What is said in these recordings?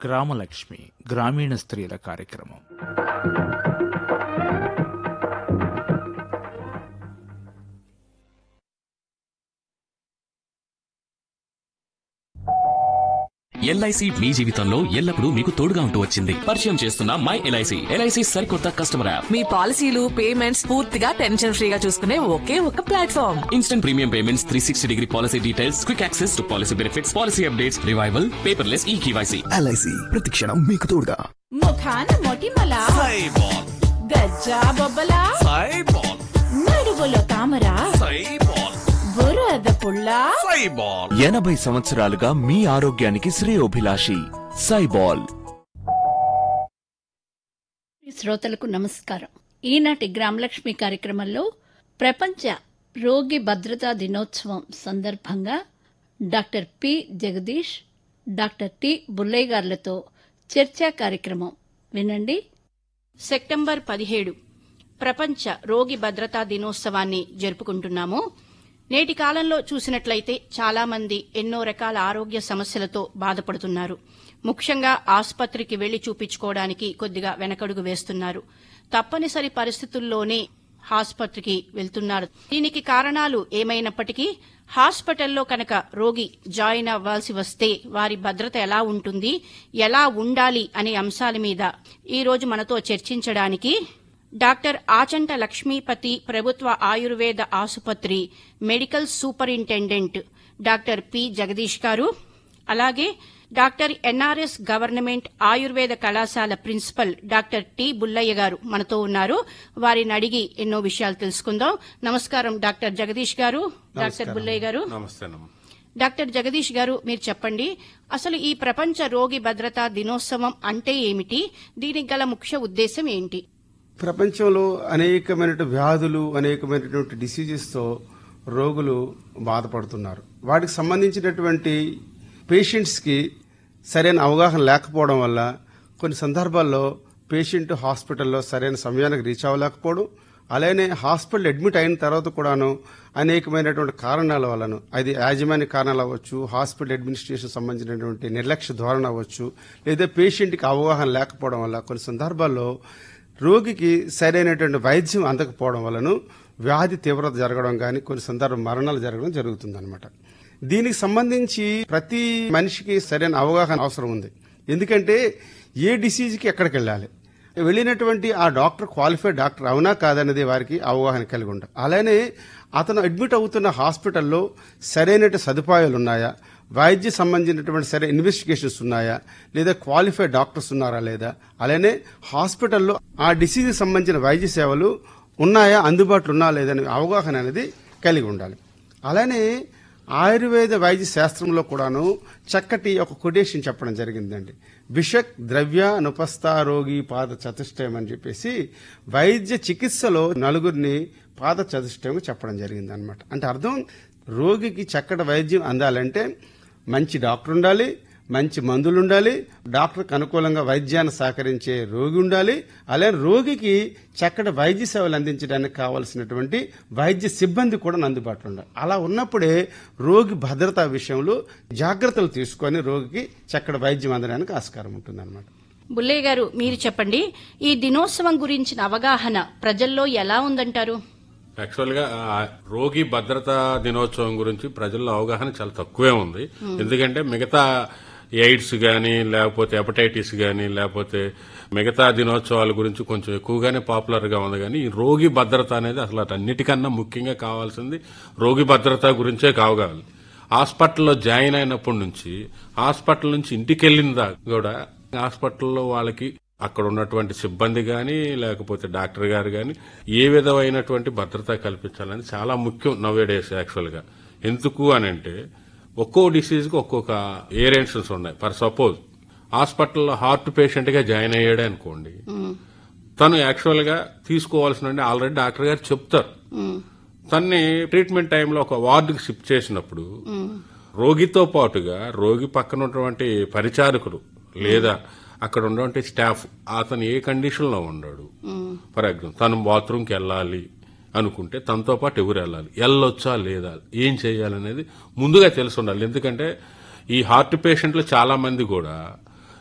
గ్రామలక్ష్మి గ్రామీణ స్త్రీల కార్యక్రమం ఎల్ఐసి మీ జీవితంలో ఎల్లప్పుడూ మీకు తోడుగా ఉంటూ వచ్చింది పరిచయం చేస్తున్న మై ఎల్ఐసి ఎల్ఐసి సరికొత్త కస్టమర్ యాప్ మీ పాలసీలు పేమెంట్స్ పూర్తిగా టెన్షన్ ఫ్రీగా చూసుకునే ఒకే ఒక platform instant premium payments three sixty degree policy details quick access to policy benefits policy updates revival paperless e KYC LIC ప్రతిక్షణం మీకు తోడుగా ముఖాన మొటిమల గజ్జా బొబ్బల నడువులో తామర బురద పుల్ల ఎనభై సంవత్సరాలుగా మీ ఆరోగ్యానికి శ్రేయోభిలాషి సైబాల్ శ్రోతలకు నమస్కారం ఈనాటి గ్రామలక్ష్మి కార్యక్రమంలో ప్రపంచ రోగి భద్రతా దినోత్సవం సందర్భంగా doctor P Jagadish doctor T Bullaiah గారులతో చర్చా కార్యక్రమం వినండి సెప్టెంబర్ పదిహేడు ప్రపంచ రోగి భద్రతా దినోత్సవాన్ని జరుపుకుంటున్నాము నేటి కాలంలో చూసినట్లయితే చాలా మంది ఎన్నో రకాల ఆరోగ్య సమస్యలతో బాధపడుతున్నారు ముఖ్యంగా ఆసుపత్రికి వెళ్లి చూపించుకోవడానికి కొద్దిగా వెనకడుగు వేస్తున్నారు తప్పనిసరి పరిస్థితుల్లోనే ఆసుపత్రికి వెళ్తున్నారు దీనికి కారణాలు ఏమైనప్పటికీ హాస్పిటల్లో కనుక రోగి జాయిన్ అవ్వాల్సి వస్తే వారి భద్రత ఎలా ఉంటుంది ఎలా ఉండాలి అనే అంశాల మీద ఈ రోజు మనతో చర్చించడానికి డాక్టర్ ఆచంట లక్ష్మీపతి ప్రభుత్వ ఆయుర్వేద ఆసుపత్రి medical superintendent doctor P Jagadish garu అలాగే డాక్టర్ ఎన్ఆర్ఎస్ గవర్నమెంట్ ఆయుర్వేద కళాశాల ప్రిన్సిపల్ డాక్టర్ టి బుల్లయ్య గారు మనతో ఉన్నారు వారిని అడిగి ఎన్నో విషయాలు తెలుసుకుందాం నమస్కారం డాక్టర్ జగదీష్ గారు డాక్టర్ బుల్లయ్య గారు డాక్టర్ జగదీష్ గారు మీరు చెప్పండి అసలు ఈ ప్రపంచ రోగి భద్రతా దినోత్సవం అంటే ఏమిటి దీనికి గల ముఖ్య ఉద్దేశం ఏంటి ప్రపంచంలో అనేకమైన వ్యాధులు అనేకమైనటువంటి డిసీజెస్తో రోగులు బాధపడుతున్నారు వాటికి సంబంధించినటువంటి పేషెంట్స్కి సరైన అవగాహన లేకపోవడం వల్ల కొన్ని సందర్భాల్లో పేషెంట్ హాస్పిటల్లో సరైన సమయానికి రీచ్ అవ్వలేకపోవడం అలానే హాస్పిటల్ అడ్మిట్ అయిన తర్వాత కూడాను అనేకమైనటువంటి కారణాల వలన అది యాజమాన్య కారణాలు అవ్వచ్చు హాస్పిటల్ అడ్మినిస్ట్రేషన్ సంబంధించినటువంటి నిర్లక్ష్య ధోరణి అవ్వచ్చు లేదా పేషెంట్కి అవగాహన లేకపోవడం వల్ల కొన్ని సందర్భాల్లో రోగికి సరైనటువంటి వైద్యం అందకపోవడం వలన వ్యాధి తీవ్రత జరగడం కానీ కొన్ని సందర్భ మరణాలు జరగడం జరుగుతుందన్నమాట దీనికి సంబంధించి ప్రతి మనిషికి సరైన అవగాహన అవసరం ఉంది ఎందుకంటే ఏ డిసీజ్కి ఎక్కడికి వెళ్ళాలి వెళ్ళినటువంటి ఆ డాక్టర్ క్వాలిఫైడ్ డాక్టర్ అవునా కాదనేది వారికి అవగాహన కలిగి ఉంటారు అలానే అతను అడ్మిట్ అవుతున్న హాస్పిటల్లో సరైన సదుపాయాలు ఉన్నాయా వైద్య సంబంధించినటువంటి సరే ఇన్వెస్టిగేషన్స్ ఉన్నాయా లేదా క్వాలిఫైడ్ డాక్టర్స్ ఉన్నారా లేదా అలానే హాస్పిటల్లో ఆ డిసీజ్కి సంబంధించిన వైద్య సేవలు ఉన్నాయా అందుబాటులో ఉన్నా లేదని అవగాహన అనేది కలిగి ఉండాలి అలానే ఆయుర్వేద వైద్య శాస్త్రంలో కూడాను చక్కటి ఒక కొటేషన్ చెప్పడం జరిగిందండి బిషక్ ద్రవ్య అనుపస్థా రోగి పాద చతుష్టయం అని చెప్పేసి వైద్య చికిత్సలో నలుగురిని పాద చతుష్టయం చెప్పడం జరిగింది అనమాట అంటే అర్థం రోగికి చక్కటి వైద్యం అందాలంటే మంచి డాక్టర్ ఉండాలి మంచి మందులు ఉండాలి డాక్టర్కి అనుకూలంగా వైద్యాన్ని సహకరించే రోగి ఉండాలి అలాగే రోగికి చక్కటి వైద్య సేవలు అందించడానికి కావాల్సినటువంటి వైద్య సిబ్బంది కూడా అందుబాటులో ఉండాలి అలా ఉన్నప్పుడే రోగి భద్రత విషయంలో జాగ్రత్తలు తీసుకొని రోగికి చక్కటి వైద్యం అందడానికి ఆస్కారం ఉంటుందన్నమాట బుల్లయ్య గారు మీరు చెప్పండి ఈ దినోత్సవం గురించిన అవగాహన ప్రజల్లో ఎలా ఉందంటారు యాక్చువల్ గా ఆ రోగి భద్రతా దినోత్సవం గురించి ప్రజల్లో అవగాహన చాలా తక్కువే ఉంది ఎందుకంటే మిగతా ఎయిడ్స్ గాని లేకపోతే హెపటైటిస్ గాని లేకపోతే మిగతా దినోత్సవాల గురించి కొంచెం ఎక్కువగానే పాపులర్ గా ఉంది కానీ ఈ రోగి భద్రత అనేది అసలు అన్నిటికన్నా ముఖ్యంగా కావాల్సింది రోగి భద్రత గురించే కావాలి హాస్పిటల్లో జాయిన్ అయినప్పటి నుంచి హాస్పిటల్ నుంచి ఇంటికి వెళ్ళిన దాకా కూడా హాస్పిటల్లో వాళ్ళకి అక్కడ ఉన్నటువంటి సిబ్బంది గాని లేకపోతే డాక్టర్ గారు గాని ఏ విధమైనటువంటి భద్రత కల్పించాలని చాలా ముఖ్యం నవ్వే డేస్ యాక్చువల్ గా ఎందుకు అని అంటే ఒక్కో డిసీజ్ కి ఒక్కొక్క ఏరియన్సన్స్ ఉన్నాయి ఫర్ సపోజ్ హాస్పిటల్లో హార్ట్ పేషెంట్ గా జాయిన్ అయ్యాడే అనుకోండి తను యాక్చువల్ గా తీసుకోవాల్సిన ఆల్రెడీ డాక్టర్ గారు చెప్తారు తన్ని ట్రీట్మెంట్ టైంలో ఒక వార్డుకి షిఫ్ట్ చేసినప్పుడు రోగితో పాటుగా రోగి పక్కన ఉన్నటువంటి పరిచారకులు లేదా అక్కడ ఉన్నటువంటి స్టాఫ్ అతను ఏ కండిషన్ లో ఉన్నాడు ఫర్ ఎగ్జాంపుల్ తను బాత్రూమ్కి వెళ్ళాలి అనుకుంటే తనతో పాటు ఎవరు వెళ్ళాలి వెళ్ళొచ్చా లేదా ఏం చేయాలనేది ముందుగా తెలిసి ఉండాలి ఎందుకంటే ఈ హార్ట్ పేషెంట్లు చాలా మంది కూడా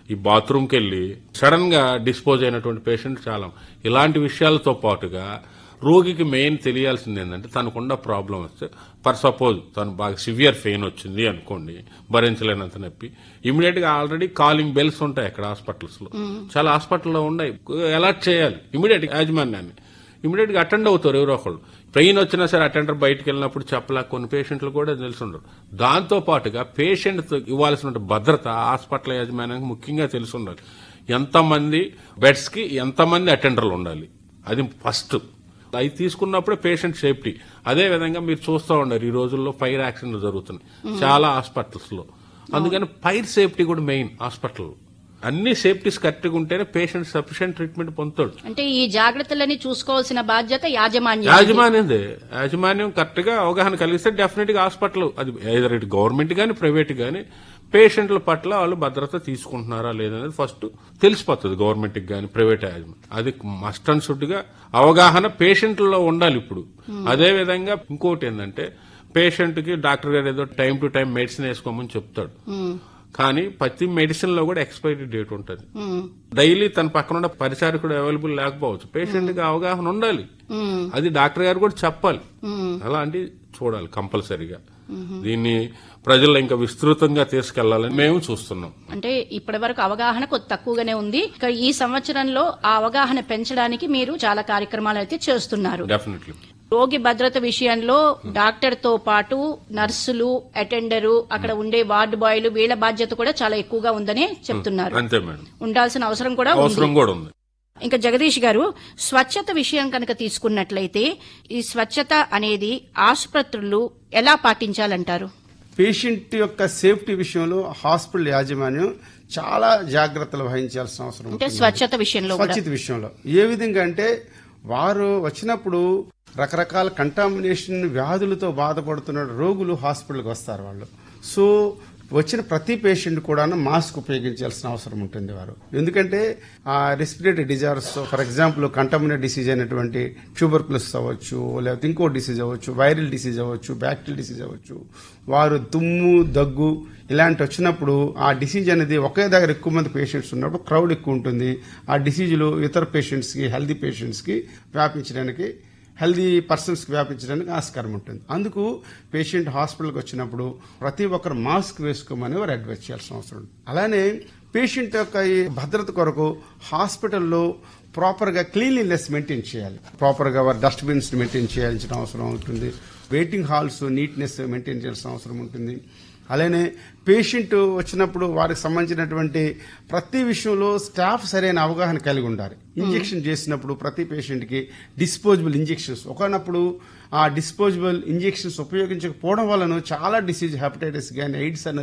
ఈ బాత్రూమ్కి వెళ్ళి సడన్ గా డిస్పోజ్ అయినటువంటి పేషెంట్ చాలా ఇలాంటి విషయాలతో పాటుగా రోగికి మెయిన్ తెలియాల్సింది ఏంటంటే తనకున్న ప్రాబ్లం వస్తే ఫర్ సపోజ్ తను బాగా సివియర్ పెయిన్ వచ్చింది అనుకోండి భరించలేనంత నొప్పి ఇమీడియట్ గా ఆల్రెడీ కాలింగ్ బెల్స్ ఉంటాయి అక్కడ హాస్పిటల్స్ లో చాలా హాస్పిటల్లో ఉన్నాయి అలర్ట్ చేయాలి ఇమీడియట్ యాజమాన్యాన్ని ఇమీడియట్ గా అటెండ్ అవుతారు ఎవరో ఒకళ్ళు పెయిన్ వచ్చినా సరే అటెండర్ బయటకు వెళ్ళినప్పుడు చెప్పలేక కొన్ని పేషెంట్లు కూడా తెలుసుండరు దాంతో పాటుగా పేషెంట్ ఇవ్వాల్సిన భద్రత హాస్పిటల్ యాజమాన్యానికి ముఖ్యంగా తెలిసి ఉండాలి ఎంతమంది బెడ్స్ కి ఎంతమంది అటెండర్లు ఉండాలి అది ఫస్ట్ అవి తీసుకున్నప్పుడే పేషెంట్ సేఫ్టీ అదే విధంగా మీరు చూస్తూ ఉన్నారు ఈ రోజుల్లో ఫైర్ యాక్సిడెంట్లు జరుగుతున్నాయి చాలా హాస్పిటల్స్ లో అందుకని ఫైర్ సేఫ్టీ కూడా మెయిన్ హాస్పిటల్ అన్ని సేఫ్టీస్ కరెక్ట్గా ఉంటేనే పేషెంట్ సఫిషియెంట్ ట్రీట్మెంట్ పొందుతాడు అంటే ఈ జాగ్రత్తలన్నీ చూసుకోవాల్సిన బాధ్యత యాజమాన్యం యాజమాన్యందే యాజమాన్యం కరెక్ట్ గా అవగాహన కలిగిస్తే డెఫినెట్ గా హాస్పిటల్ అది either ఇటు గవర్నమెంట్ గానీ ప్రైవేట్ గానీ పేషెంట్ల పట్ల వాళ్ళు భద్రత తీసుకుంటున్నారా లేదనేది ఫస్ట్ తెలిసిపోతుంది గవర్నమెంట్ కి గానీ ప్రైవేట్ యాజమాన్యం అది మస్ట్ అండ్ షుడ్ గా అవగాహన పేషెంట్లలో ఉండాలి ఇప్పుడు అదే విధంగా ఇంకోటి ఏంటంటే పేషెంట్ కి డాక్టర్ గారు ఏదో టైం టు టైం మెడిసిన్ వేసుకోమని చెప్తాడు కానీ ప్రతి మెడిసిన్ లో కూడా ఎక్స్పైరీ డేట్ ఉంటుంది డైలీ తన పక్కన ఉన్న పరిచారకుడు అవైలబుల్ లేకపోవచ్చు పేషెంట్ కి అవగాహన ఉండాలి అది డాక్టర్ గారు కూడా చెప్పాలి అలాంటి చూడాలి కంపల్సరీగా దీన్ని ప్రజల్లో ఇంకా విస్తృతంగా తీసుకెళ్లాలని మేము చూస్తున్నాం అంటే ఇప్పటి వరకు అవగాహన కొద్ది తక్కువగానే ఉంది ఇక ఈ సంవత్సరంలో ఆ అవగాహన పెంచడానికి మీరు చాలా కార్యక్రమాలు అయితే చేస్తున్నారు డెఫినెట్లీ రోగి భద్రత విషయంలో డాక్టర్ తో పాటు నర్సులు అటెండరు అక్కడ ఉండే వార్డు బాయ్లు వీళ్ళ బాధ్యత కూడా చాలా ఎక్కువగా ఉందని చెప్తున్నారు అంతే మేడం ఉండాల్సిన అవసరం కూడా ఉంది అవసరం కూడా ఉంది ఇంకా జగదీష్ గారు స్వచ్ఛత విషయం కనుక తీసుకున్నట్లయితే ఈ స్వచ్ఛత అనేది ఆసుపత్రులు ఎలా పాటించాలంటారు పేషెంట్ యొక్క సేఫ్టీ విషయంలో హాస్పిటల్ యాజమాన్యం చాలా జాగ్రత్తలు వహించాల్సిన అవసరం అంటే ఉంటుంది. స్వచ్ఛత విషయంలో కూడా స్వచ్ఛత విషయంలో ఏ విధంగా అంటే వారు వచ్చినప్పుడు రకరకాల కంటామినేషన్ వ్యాధులతో బాధపడుతున్న రోగులు హాస్పిటల్కి వస్తారు వాళ్ళు సో వచ్చిన ప్రతి పేషెంట్ కూడా మాస్క్ ఉపయోగించాల్సిన అవసరం ఉంటుంది వారు ఎందుకంటే ఆ respiratory disorders for example contaminate disease అయినటువంటి ట్యూబర్కులస్ అవ్వచ్చు లేకపోతే ఇంకో డిసీజ్ అవ్వచ్చు వైరల్ డిసీజ్ అవ్వచ్చు బ్యాక్టీరియల్ డిసీజ్ అవ్వచ్చు వారు తుమ్ము దగ్గు ఇలాంటి వచ్చినప్పుడు ఆ డిసీజ్ అనేది ఒకే దగ్గర ఎక్కువ మంది పేషెంట్స్ ఉన్నప్పుడు క్రౌడ్ ఎక్కువ ఉంటుంది ఆ డిసీజులు ఇతర పేషెంట్స్కి హెల్దీ పేషెంట్స్కి వ్యాపించడానికి హెల్దీ పర్సన్స్కి వ్యాపించడానికి ఆస్కారం ఉంటుంది అందుకు పేషెంట్ హాస్పిటల్కి వచ్చినప్పుడు ప్రతి ఒక్కరు మాస్క్ వేసుకోమని వారు అడ్వైస్ చేయాల్సిన అవసరం ఉంది అలానే పేషెంట్ యొక్క ఈ భద్రత కొరకు హాస్పిటల్లో ప్రాపర్గా క్లీన్లీనెస్ మెయింటైన్ చేయాలి ప్రాపర్గా వారు డస్ట్బిన్స్ మెయింటైన్ చేయాల్సిన అవసరం ఉంటుంది వెయిటింగ్ హాల్స్ నీట్నెస్ మెయింటైన్ చేయాల్సిన అవసరం ఉంటుంది అలానే పేషెంట్ వచ్చినప్పుడు వారికి సంబంధించినటువంటి ప్రతి విషయంలో స్టాఫ్ సరైన అవగాహన కలిగి ఉండాలి ఇంజెక్షన్ చేసినప్పుడు ప్రతి పేషెంట్కి డిస్పోజబుల్ ఇంజెక్షన్స్ ఒకనప్పుడు ఆ డిస్పోజబుల్ ఇంజెక్షన్స్ ఉపయోగించకపోవడం వలన చాలా డిసీజ్ హెపటైటిస్ కానీ ఎయిడ్స్ అనే